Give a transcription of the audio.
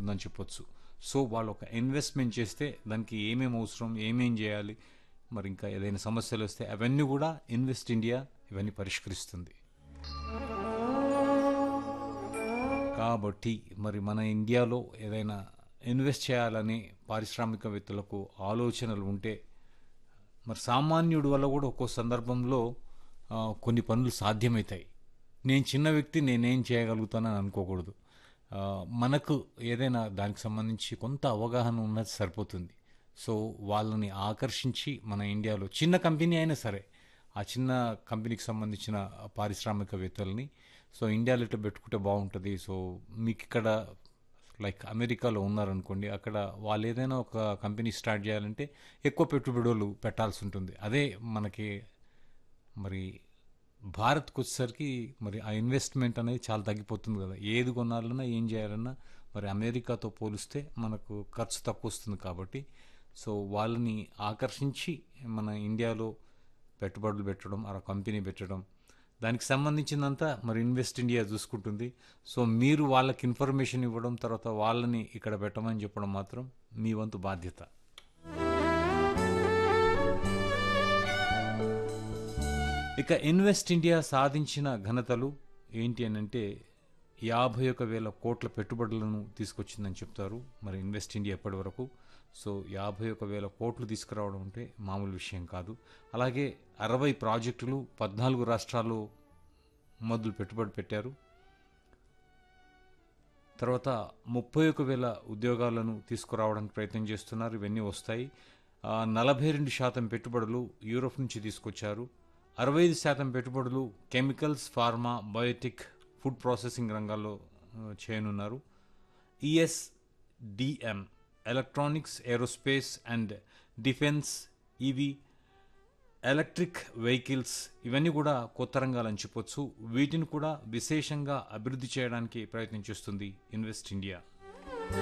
ఉంటుందని చెప్పొచ్చు సో వాళ్ళు ఒక ఇన్వెస్ట్మెంట్ చేస్తే దానికి ఏమేమి అవసరం ఏమేం చేయాలి మరి ఇంకా ఏదైనా సమస్యలు వస్తే అవన్నీ కూడా ఇన్వెస్ట్ ఇండియా ఇవన్నీ పరిష్కరిస్తుంది కాబట్టి మరి మన ఇండియాలో ఏదైనా ఇన్వెస్ట్ చేయాలని పారిశ్రామికవేత్తలకు ఆలోచనలు ఉంటే మరి సామాన్యుడి వల్ల కూడా ఒక్కో సందర్భంలో ఆ, కొన్ని పనులు సాధ్యమవుతాయి నేను చిన్న వ్యక్తి నేనేం చేయగలుగుతానని అనుకోకూడదు ఆ, మనకు ఏదైనా దానికి సంబంధించి కొంత అవగాహన ఉన్నది సరిపోతుంది సో వాళ్ళని ఆకర్షించి మన ఇండియాలో చిన్న కంపెనీ అయినా సరే ఆ చిన్న కంపెనీకి సంబంధించిన పారిశ్రామికవేత్తల్ని సో ఇండియాలో ఇట్లా పెట్టుకుంటే బాగుంటుంది సో మీకు ఇక్కడ లైక్ అమెరికాలో ఉన్నారనుకోండి అక్కడ వాళ్ళు ఏదైనా ఒక కంపెనీ స్టార్ట్ చేయాలంటే ఎక్కువ పెట్టుబడులు పెట్టాల్సి ఉంటుంది అదే మనకి మరి భారత్కి వచ్చేసరికి మరి ఆ ఇన్వెస్ట్మెంట్ అనేది చాలా తగ్గిపోతుంది కదా ఏది కొనాలన్నా ఏం చేయాలన్నా మరి అమెరికాతో పోలిస్తే మనకు ఖర్చు తక్కువ వస్తుంది కాబట్టి సో వాళ్ళని ఆకర్షించి మన ఇండియాలో పెట్టుబడులు పెట్టడం ఆ కంపెనీ పెట్టడం దానికి సంబంధించిందంతా మరి ఇన్వెస్ట్ ఇండియా చూసుకుంటుంది సో మీరు వాళ్ళకి ఇన్ఫర్మేషన్ ఇవ్వడం తర్వాత వాళ్ళని ఇక్కడ పెట్టమని చెప్పడం మాత్రం మీ వంతు బాధ్యత ఇక ఇన్వెస్ట్ ఇండియా సాధించిన ఘనతలు ఏంటి అని అంటే యాభై ఒక వేల కోట్ల పెట్టుబడులను తీసుకొచ్చిందని చెప్తారు మరి ఇన్వెస్ట్ ఇండియా ఎప్పటి వరకు సో యాభై ఒక వేల కోట్లు తీసుకురావడం అంటే మామూలు విషయం కాదు అలాగే అరవై ప్రాజెక్టులు పద్నాలుగు రాష్ట్రాల్లో మొదలు పెట్టుబడి పెట్టారు తర్వాత ముప్పై ఒక వేల ఉద్యోగాలను తీసుకురావడానికి ప్రయత్నం చేస్తున్నారు ఇవన్నీ వస్తాయి ఆ, నలభై రెండు శాతం పెట్టుబడులు యూరోప్ నుంచి తీసుకొచ్చారు అరవై ఐదు శాతం పెట్టుబడులు chemicals pharma biotic food processing రంగాల్లో ఆ, చేయనున్నారు ESDM electronics aerospace and defence ఇవి ఎలక్ట్రిక్ వెహికల్స్ ఇవన్నీ కూడా కొత్త రంగాలని చెప్పొచ్చు వీటిని కూడా విశేషంగా అభివృద్ధి చేయడానికి ప్రయత్నం చేస్తుంది ఇన్వెస్ట్ ఇండియా